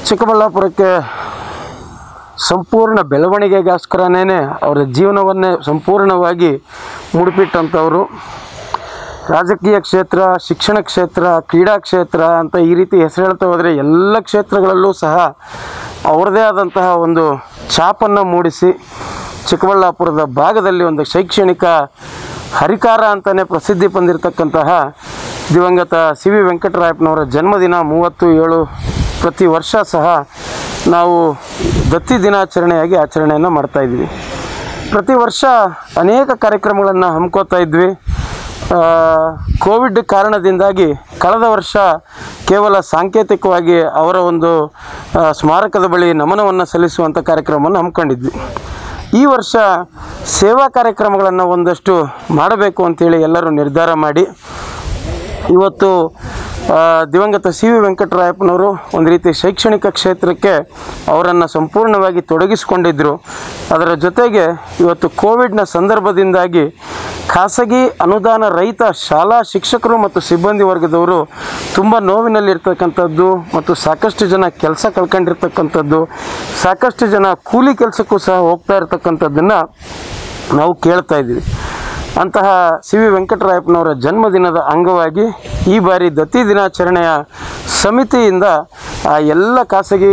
ಚಿಕ್ಕಬಳ್ಳಾಪುರಕ್ಕೆ ಸಂಪೂರ್ಣ ಬೆಳವಣಿಗೆಗೋಸ್ಕರನೇ ಅವರ ಜೀವನವನ್ನೇ ಸಂಪೂರ್ಣವಾಗಿ ಮುಡುಪಿಟ್ಟಂಥವರು ರಾಜಕೀಯ ಕ್ಷೇತ್ರ ಶಿಕ್ಷಣ ಕ್ಷೇತ್ರ ಕ್ರೀಡಾ ಕ್ಷೇತ್ರ ಅಂತ ಈ ರೀತಿ ಹೆಸರು ಹೇಳ್ತಾ ಹೋದರೆ ಎಲ್ಲ ಕ್ಷೇತ್ರಗಳಲ್ಲೂ ಸಹ ಅವರದೇ ಆದಂತಹ ಒಂದು ಛಾಪನ್ನು ಮೂಡಿಸಿ ಚಿಕ್ಕಬಳ್ಳಾಪುರದ ಭಾಗದಲ್ಲಿ ಒಂದು ಶೈಕ್ಷಣಿಕ ಹರಿಕಾರ ಅಂತಲೇ ಪ್ರಸಿದ್ಧಿ ಹೊಂದಿರತಕ್ಕಂತಹ ದಿವಂಗತ ಸಿ ವಿ ವೆಂಕಟರಾಯಪ್ಪನವರ ಜನ್ಮದಿನ ಮೂವತ್ತು ಏಳು ಪ್ರತಿ ವರ್ಷ ಸಹ ನಾವು ದತ್ತಿ ದಿನಾಚರಣೆಯಾಗಿ ಆಚರಣೆಯನ್ನು ಮಾಡ್ತಾಯಿದ್ವಿ ಪ್ರತಿ ವರ್ಷ ಅನೇಕ ಕಾರ್ಯಕ್ರಮಗಳನ್ನು ಹಮ್ಮಿಕೋತಾ ಇದ್ವಿ ಆ, ಕೋವಿಡ್ ಕಾರಣದಿಂದಾಗಿ ಕಳೆದ ವರ್ಷ ಕೇವಲ ಸಾಂಕೇತಿಕವಾಗಿ ಅವರ ಒಂದು ಆ, ಸ್ಮಾರಕದ ಬಳಿ ನಮನವನ್ನು ಸಲ್ಲಿಸುವಂಥ ಕಾರ್ಯಕ್ರಮವನ್ನು ಹಮ್ಮಿಕೊಂಡಿದ್ವಿ ಈ ವರ್ಷ ಸೇವಾ ಕಾರ್ಯಕ್ರಮಗಳನ್ನು ಒಂದಷ್ಟು ಮಾಡಬೇಕು ಅಂತೇಳಿ ಎಲ್ಲರೂ ನಿರ್ಧಾರ ಮಾಡಿ ಇವತ್ತು ಆ, ದಿವಂಗತ ಸಿ ವಿ ವೆಂಕಟರಾಯಪ್ಪನವರು ಒಂದು ರೀತಿ ಶೈಕ್ಷಣಿಕ ಕ್ಷೇತ್ರಕ್ಕೆ ಅವರನ್ನು ಸಂಪೂರ್ಣವಾಗಿ ತೊಡಗಿಸಿಕೊಂಡಿದ್ದರು ಅದರ ಜೊತೆಗೆ ಇವತ್ತು ಕೋವಿಡ್ನ ಸಂದರ್ಭದಿಂದಾಗಿ ಖಾಸಗಿ ಅನುದಾನ ರಹಿತ ಶಾಲಾ ಶಿಕ್ಷಕರು ಮತ್ತು ಸಿಬ್ಬಂದಿ ವರ್ಗದವರು ತುಂಬ ನೋವಿನಲ್ಲಿರ್ತಕ್ಕಂಥದ್ದು ಮತ್ತು ಸಾಕಷ್ಟು ಜನ ಕೆಲಸ ಕಳ್ಕೊಂಡಿರ್ತಕ್ಕಂಥದ್ದು ಸಾಕಷ್ಟು ಜನ ಕೂಲಿ ಕೆಲಸಕ್ಕೂ ಸಹ ಹೋಗ್ತಾ ಇರ್ತಕ್ಕಂಥದ್ದನ್ನು ನಾವು ಕೇಳ್ತಾ ಇದ್ದೀವಿ ಅಂತಹ ಸಿ ವಿ ವೆಂಕಟರಾಯಪ್ಪನವರ ಜನ್ಮದಿನದ ಅಂಗವಾಗಿ ಈ ಬಾರಿ ದತ್ತಿ ದಿನಾಚರಣೆಯ ಸಮಿತಿಯಿಂದ ಆ ಎಲ್ಲ ಖಾಸಗಿ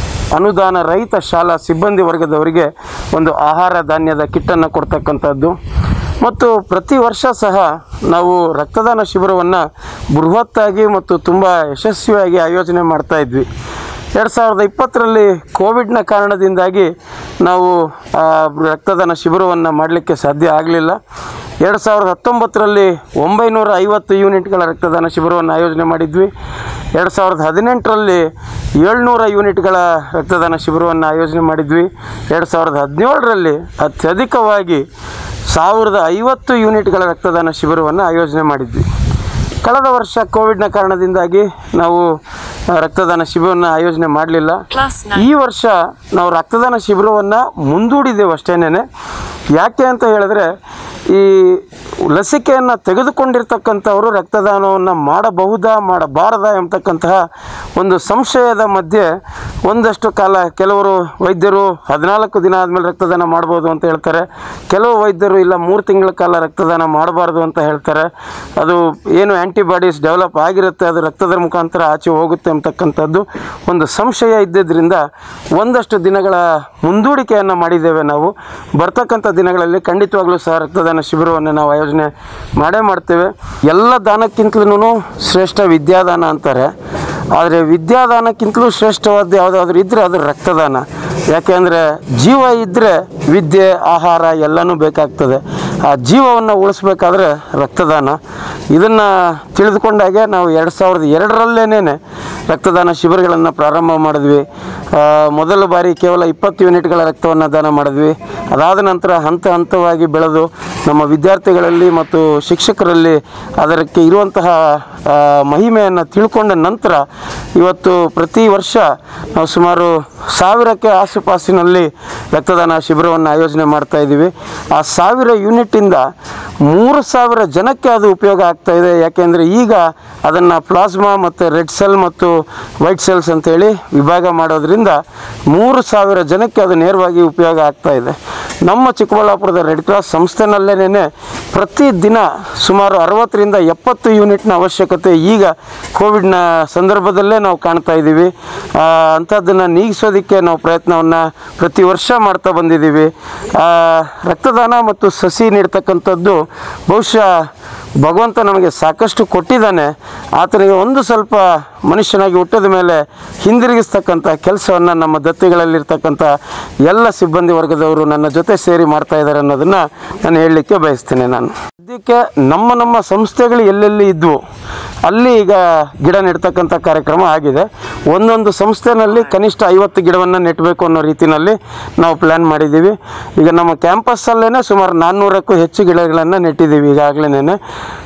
ಅನುದಾನ ರಹಿತ ಶಾಲಾ ಸಿಬ್ಬಂದಿ ವರ್ಗದವರಿಗೆ ಒಂದು ಆಹಾರ ಧಾನ್ಯದ ಕಿಟ್ಟನ್ನು ಕೊಡ್ತಕ್ಕಂಥದ್ದು ಮತ್ತು ಪ್ರತಿ ವರ್ಷ ಸಹ ನಾವು ರಕ್ತದಾನ ಶಿಬಿರವನ್ನು ಬೃಹತ್ತಾಗಿ ಮತ್ತು ತುಂಬ ಯಶಸ್ವಿಯಾಗಿ ಆಯೋಜನೆ ಮಾಡ್ತಾ ಇದ್ವಿ ಎರಡು ಸಾವಿರದ ಇಪ್ಪತ್ತರಲ್ಲಿ ಕೋವಿಡ್ನ ಕಾರಣದಿಂದಾಗಿ ನಾವು ಆ, ರಕ್ತದಾನ ಶಿಬಿರವನ್ನು ಮಾಡಲಿಕ್ಕೆ ಸಾಧ್ಯ ಆಗಲಿಲ್ಲ ಎರಡು ಸಾವಿರದ ಹತ್ತೊಂಬತ್ತರಲ್ಲಿ ಒಂಬೈನೂರ ಐವತ್ತು ಯೂನಿಟ್ಗಳ ರಕ್ತದಾನ ಶಿಬಿರವನ್ನು ಆಯೋಜನೆ ಮಾಡಿದ್ವಿ ಎರಡು ಸಾವಿರದ ಹದಿನೆಂಟರಲ್ಲಿ ಏಳ್ನೂರ ಯೂನಿಟ್ಗಳ ರಕ್ತದಾನ ಶಿಬಿರವನ್ನು ಆಯೋಜನೆ ಮಾಡಿದ್ವಿ ಎರಡು ಸಾವಿರದ ಹದಿನೇಳರಲ್ಲಿ ಅತ್ಯಧಿಕವಾಗಿ ಸಾವಿರದ ಐವತ್ತು ಯೂನಿಟ್ಗಳ ರಕ್ತದಾನ ಶಿಬಿರವನ್ನು ಆಯೋಜನೆ ಮಾಡಿದ್ವಿ ಕಳೆದ ವರ್ಷ ಕೋವಿಡ್ನ ಕಾರಣದಿಂದಾಗಿ ನಾವು ಆ, ರಕ್ತದಾನ ಶಿಬಿರವನ್ನು ಆಯೋಜನೆ ಮಾಡಲಿಲ್ಲ ಈ ವರ್ಷ ನಾವು ರಕ್ತದಾನ ಶಿಬಿರವನ್ನು ಮುಂದೂಡಿದ್ದೇವೆ ಅಷ್ಟೇನೆ ಯಾಕೆ ಅಂತ ಹೇಳಿದ್ರೆ ಈ ಲಸಿಕೆಯನ್ನು ತೆಗೆದುಕೊಂಡಿರ್ತಕ್ಕಂಥವರು ರಕ್ತದಾನವನ್ನು ಮಾಡಬಹುದಾ ಮಾಡಬಾರದಾ ಎಂಬತಕ್ಕಂತಹ ಒಂದು ಸಂಶಯದ ಮಧ್ಯೆ ಒಂದಷ್ಟು ಕಾಲ ಕೆಲವರು ವೈದ್ಯರು ಹದಿನಾಲ್ಕು ದಿನ ಆದಮೇಲೆ ರಕ್ತದಾನ ಮಾಡ್ಬೋದು ಅಂತ ಹೇಳ್ತಾರೆ ಕೆಲವು ವೈದ್ಯರು ಇಲ್ಲ ಮೂರು ತಿಂಗಳ ಕಾಲ ರಕ್ತದಾನ ಮಾಡಬಾರ್ದು ಅಂತ ಹೇಳ್ತಾರೆ ಅದು ಏನು ಆ್ಯಂಟಿಬಾಡೀಸ್ ಡೆವಲಪ್ ಆಗಿರುತ್ತೆ ಅದು ರಕ್ತದ ಮುಖಾಂತರ ಆಚೆ ಹೋಗುತ್ತೆ ಅಂತಕ್ಕಂಥದ್ದು ಒಂದು ಸಂಶಯ ಇದ್ದಿದ್ದರಿಂದ ಒಂದಷ್ಟು ದಿನಗಳ ಮುಂದೂಡಿಕೆಯನ್ನು ಮಾಡಿದ್ದೇವೆ ನಾವು ಬರ್ತಕ್ಕಂಥ ದಿನಗಳಲ್ಲಿ ಖಂಡಿತವಾಗ್ಲೂ ಸಹ ರಕ್ತದಾನ ಶಿಬಿರವನ್ನು ನಾವು ಆಯೋಜನೆ ಮಾಡೇ ಮಾಡ್ತೇವೆ ಎಲ್ಲ ದಾನಕ್ಕಿಂತಲೂ ಶ್ರೇಷ್ಠ ವಿದ್ಯಾದಾನ ಅಂತಾರೆ ಆದರೆ ವಿದ್ಯಾದಾನಕ್ಕಿಂತಲೂ ಶ್ರೇಷ್ಠವಾದ ಯಾವುದಾದ್ರೂ ಇದ್ದರೆ ಅದು ರಕ್ತದಾನ ಯಾಕೆಂದರೆ ಜೀವ ಇದ್ದರೆ ವಿದ್ಯೆ ಆಹಾರ ಎಲ್ಲನೂ ಬೇಕಾಗ್ತದೆ ಆ ಜೀವವನ್ನು ಉಳಿಸ್ಬೇಕಾದ್ರೆ ರಕ್ತದಾನ ಇದನ್ನು ತಿಳಿದುಕೊಂಡಾಗೆ ನಾವು ಎರಡು ಸಾವಿರದ ಎರಡರಲ್ಲೇನೆ ರಕ್ತದಾನ ಶಿಬಿರಗಳನ್ನು ಪ್ರಾರಂಭ ಮಾಡಿದ್ವಿ ಆ, ಮೊದಲ ಬಾರಿ ಕೇವಲ ಇಪ್ಪತ್ತು ಯೂನಿಟ್ಗಳ ರಕ್ತವನ್ನು ದಾನ ಮಾಡಿದ್ವಿ ಅದಾದ ನಂತರ ಹಂತ ಹಂತವಾಗಿ ಬೆಳೆದು ನಮ್ಮ ವಿದ್ಯಾರ್ಥಿಗಳಲ್ಲಿ ಮತ್ತು ಶಿಕ್ಷಕರಲ್ಲಿ ಅದಕ್ಕೆ ಇರುವಂತಹ ಆ, ಮಹಿಮೆಯನ್ನು ತಿಳ್ಕೊಂಡ ನಂತರ ಇವತ್ತು ಪ್ರತಿ ವರ್ಷ ನಾವು ಸುಮಾರು ಸಾವಿರಕ್ಕೆ ಆಸುಪಾಸಿನಲ್ಲಿ ರಕ್ತದಾನ ಶಿಬಿರವನ್ನು ಆಯೋಜನೆ ಮಾಡ್ತಾ ಇದ್ದೀವಿ ಆ ಸಾವಿರ ಯೂನಿಟ್ಟಿಂದ ಮೂರು ಸಾವಿರ ಜನಕ್ಕೆ ಅದು ಉಪಯೋಗ ಆಗ್ತಾ ಇದೆ ಯಾಕೆಂದರೆ ಈಗ ಅದನ್ನು ಪ್ಲಾಸ್ಮಾ ಮತ್ತು ರೆಡ್ ಸೆಲ್ ಮತ್ತು ವೈಟ್ ಸೆಲ್ಸ್ ಅಂತೇಳಿ ವಿಭಾಗ ಮಾಡೋದ್ರಿಂದ ಮೂರು ಸಾವಿರ ಜನಕ್ಕೆ ಅದು ನೇರವಾಗಿ ಉಪಯೋಗ ಆಗ್ತಾ ಇದೆ ನಮ್ಮ ಚಿಕ್ಕಬಳ್ಳಾಪುರದ ರೆಡ್ ಕ್ರಾಸ್ ಸಂಸ್ಥೆನಲ್ಲೇನೆ ಪ್ರತಿ ದಿನ ಸುಮಾರು ಅರವತ್ತರಿಂದ ಎಪ್ಪತ್ತು ಯೂನಿಟ್ನ ಅವಶ್ಯಕತೆ ಈಗ ಕೋವಿಡ್ನ ಸಂದರ್ಭದಲ್ಲೇ ನಾವು ಕಾಣ್ತಾ ಇದ್ದೀವಿ ಆ, ಅಂಥದ್ದನ್ನು ನೀಗಿಸೋದಕ್ಕೆ ನಾವು ಪ್ರಯತ್ನವನ್ನು ಪ್ರತಿ ವರ್ಷ ಮಾಡ್ತಾ ಬಂದಿದ್ದೀವಿ ಆ, ರಕ್ತದಾನ ಮತ್ತು ಸಸಿ ನೀಡ್ತಕ್ಕಂಥದ್ದು ಬಹುಶಃ ಭಗವಂತ ನಮಗೆ ಸಾಕಷ್ಟು ಕೊಟ್ಟಿದ್ದಾನೆ ಆತನಿಗೆ ಒಂದು ಸ್ವಲ್ಪ ಮನುಷ್ಯನಾಗಿ ಹುಟ್ಟಿದ ಮೇಲೆ ಹಿಂದಿರುಗಿಸ್ತಕ್ಕಂಥ ಕೆಲಸವನ್ನು ನಮ್ಮ ದತ್ತಿಗಳಲ್ಲಿರ್ತಕ್ಕಂಥ ಎಲ್ಲ ಸಿಬ್ಬಂದಿ ವರ್ಗದವರು ನನ್ನ ಜೊತೆ ಸೇರಿ ಮಾಡ್ತಾ ಇದ್ದಾರೆ ಅನ್ನೋದನ್ನು ನಾನು ಹೇಳಲಿಕ್ಕೆ ಬಯಸ್ತೇನೆ ನಾನು ಸದ್ಯಕ್ಕೆ ನಮ್ಮ ನಮ್ಮ ಸಂಸ್ಥೆಗಳು ಎಲ್ಲೆಲ್ಲಿ ಇದ್ವು ಅಲ್ಲಿ ಈಗ ಗಿಡ ನೆಡ್ತಕ್ಕಂಥ ಕಾರ್ಯಕ್ರಮ ಆಗಿದೆ ಒಂದೊಂದು ಸಂಸ್ಥೆನಲ್ಲಿ ಕನಿಷ್ಠ ಐವತ್ತು ಗಿಡವನ್ನು ನೆಟ್ಟಬೇಕು ಅನ್ನೋ ರೀತಿಯಲ್ಲಿ ನಾವು ಪ್ಲ್ಯಾನ್ ಮಾಡಿದ್ದೀವಿ ಈಗ ನಮ್ಮ ಕ್ಯಾಂಪಸ್ಸಲ್ಲೇ ಸುಮಾರು ನಾನ್ನೂರಕ್ಕೂ ಹೆಚ್ಚು ಗಿಡಗಳನ್ನು ನೆಟ್ಟಿದ್ದೀವಿ ಈಗಾಗಲೇ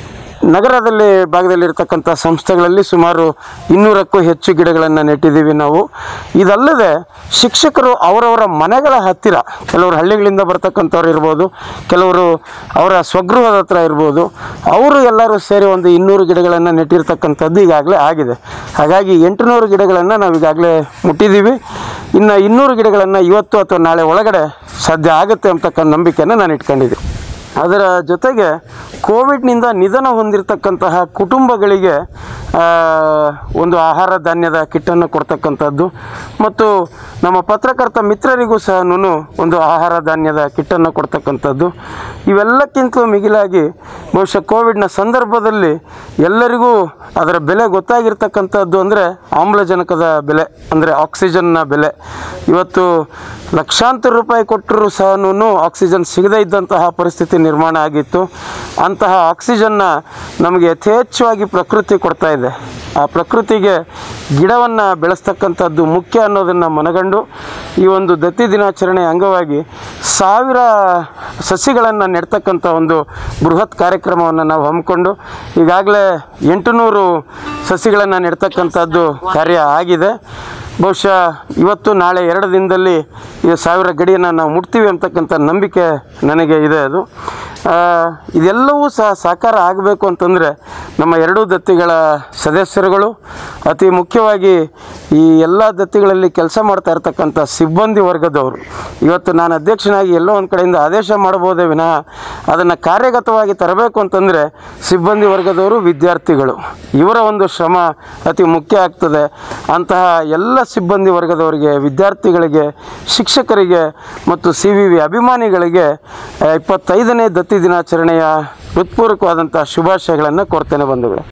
ನಗರದಲ್ಲಿ ಭಾಗದಲ್ಲಿರ್ತಕ್ಕಂಥ ಸಂಸ್ಥೆಗಳಲ್ಲಿ ಸುಮಾರು ಇನ್ನೂರಕ್ಕೂ ಹೆಚ್ಚು ಗಿಡಗಳನ್ನು ನೆಟ್ಟಿದ್ದೀವಿ ನಾವು ಇದಲ್ಲದೆ ಶಿಕ್ಷಕರು ಅವರವರ ಮನೆಗಳ ಹತ್ತಿರ ಕೆಲವರು ಹಳ್ಳಿಗಳಿಂದ ಬರ್ತಕ್ಕಂಥವ್ರು ಇರ್ಬೋದು ಕೆಲವರು ಅವರ ಸ್ವಗೃಹದ ಹತ್ರ ಇರ್ಬೋದು ಅವರು ಎಲ್ಲರೂ ಸೇರಿ ಒಂದು ಇನ್ನೂರು ಗಿಡಗಳನ್ನು ನೆಟ್ಟಿರ್ತಕ್ಕಂಥದ್ದು ಈಗಾಗಲೇ ಆಗಿದೆ ಹಾಗಾಗಿ ಎಂಟುನೂರು ಗಿಡಗಳನ್ನು ನಾವು ಈಗಾಗಲೇ ಮುಟ್ಟಿದ್ದೀವಿ ಇನ್ನು ಇನ್ನೂರು ಗಿಡಗಳನ್ನು ಇವತ್ತು ಅಥವಾ ನಾಳೆ ಒಳಗಡೆ ಸಾಧ್ಯ ಆಗುತ್ತೆ ಅಂತಕ್ಕಂಥ ನಂಬಿಕೆಯನ್ನು ನಾನು ಇಟ್ಕೊಂಡಿದ್ದೀನಿ ಅದರ ಜೊತೆಗೆ ಕೋವಿಡ್ನಿಂದ ನಿಧನ ಹೊಂದಿರತಕ್ಕಂತಹ ಕುಟುಂಬಗಳಿಗೆ ಆ, ಒಂದು ಆಹಾರ ಧಾನ್ಯದ ಕಿಟ್ಟನ್ನು ಕೊಡ್ತಕ್ಕಂಥದ್ದು ಮತ್ತು ನಮ್ಮ ಪತ್ರಕರ್ತ ಮಿತ್ರರಿಗೂ ಸಹ ಒಂದು ಆಹಾರ ಧಾನ್ಯದ ಕಿಟ್ಟನ್ನು ಕೊಡ್ತಕ್ಕಂಥದ್ದು ಇವೆಲ್ಲಕ್ಕಿಂತಲೂ ಮಿಗಿಲಾಗಿ ಬಹುಶಃ ಕೋವಿಡ್ನ ಸಂದರ್ಭದಲ್ಲಿ ಎಲ್ಲರಿಗೂ ಅದರ ಬೆಲೆ ಗೊತ್ತಾಗಿರ್ತಕ್ಕಂಥದ್ದು ಅಂದರೆ ಆಮ್ಲಜನಕದ ಬೆಲೆ ಅಂದರೆ ಆಕ್ಸಿಜನ್ನ ಬೆಲೆ ಇವತ್ತು ಲಕ್ಷಾಂತರ ರೂಪಾಯಿ ಕೊಟ್ಟರೂ ಸಹ ಆಕ್ಸಿಜನ್ ಸಿಗದೇ ಇದ್ದಂತಹ ಪರಿಸ್ಥಿತಿ ನಿರ್ಮಾಣ ಆಗಿತ್ತು ಅಂತಹ ಆಕ್ಸಿಜನ್ನ ನಮಗೆ ಯಥೇಚ್ಛವಾಗಿ ಪ್ರಕೃತಿ ಕೊಡ್ತಾ ಇದೆ ಆ ಪ್ರಕೃತಿಗೆ ಗಿಡವನ್ನು ಬೆಳೆಸ್ತಕ್ಕಂಥದ್ದು ಮುಖ್ಯ ಅನ್ನೋದನ್ನು ಮನಗಂಡು ಈ ಒಂದು ದತ್ತಿ ದಿನಾಚರಣೆ ಅಂಗವಾಗಿ ಸಾವಿರ ಸಸಿಗಳನ್ನು ನೆಡ್ತಕ್ಕಂಥ ಒಂದು ಬೃಹತ್ ಕಾರ್ಯಕ್ರಮವನ್ನು ನಾವು ಹಮ್ಮಿಕೊಂಡು ಈಗಾಗಲೇ ಎಂಟುನೂರು ಸಸಿಗಳನ್ನು ನೆಡ್ತಕ್ಕಂಥದ್ದು ಕಾರ್ಯ ಆಗಿದೆ ಬಹುಶಃ ಇವತ್ತು ನಾಳೆ ಎರಡು ದಿನದಲ್ಲಿ ಈ ಸಾವಿರ ಗಡಿಯನ್ನು ನಾವು ಮುಟ್ತೀವಿ ಅಂತಕ್ಕಂಥ ನಂಬಿಕೆ ನನಗೆ ಇದೆ ಅದು ಆ, ಇದೆಲ್ಲವೂ ಸಹ ಸಾಕಾರ ಆಗಬೇಕು ಅಂತಂದರೆ ನಮ್ಮ ಎರಡೂ ದತ್ತಿಗಳ ಸದಸ್ಯರುಗಳು ಅತಿ ಮುಖ್ಯವಾಗಿ ಈ ಎಲ್ಲ ದತ್ತಿಗಳಲ್ಲಿ ಕೆಲಸ ಮಾಡ್ತಾ ಇರ್ತಕ್ಕಂಥ ಸಿಬ್ಬಂದಿ ವರ್ಗದವರು ಇವತ್ತು ನಾನು ಅಧ್ಯಕ್ಷನಾಗಿ ಎಲ್ಲೋ ಒಂದು ಕಡೆಯಿಂದ ಆದೇಶ ಮಾಡ್ಬೋದೇ ವಿನಃ ಅದನ್ನು ಕಾರ್ಯಗತವಾಗಿ ತರಬೇಕು ಅಂತಂದರೆ ಸಿಬ್ಬಂದಿ ವರ್ಗದವರು ವಿದ್ಯಾರ್ಥಿಗಳು ಇವರ ಒಂದು ಶ್ರಮ ಅತಿ ಮುಖ್ಯ ಆಗ್ತದೆ ಅಂತಹ ಎಲ್ಲ ಸಿಬ್ಬಂದಿ ವರ್ಗದವರಿಗೆ ವಿದ್ಯಾರ್ಥಿಗಳಿಗೆ ಶಿಕ್ಷಕರಿಗೆ ಮತ್ತು ಸಿ ವಿ ವಿ ಅಭಿಮಾನಿಗಳಿಗೆ ಆ, ಇಪ್ಪತ್ತೈದನೇ ದತ್ತಿ ದಿನಾಚರಣೆಯ ಹೃತ್ಪೂರ್ವಕವಾದಂಥ ಶುಭಾಶಯಗಳನ್ನು ಕೋರ್ತೇನೆ ಬಂಧುಗಳೇ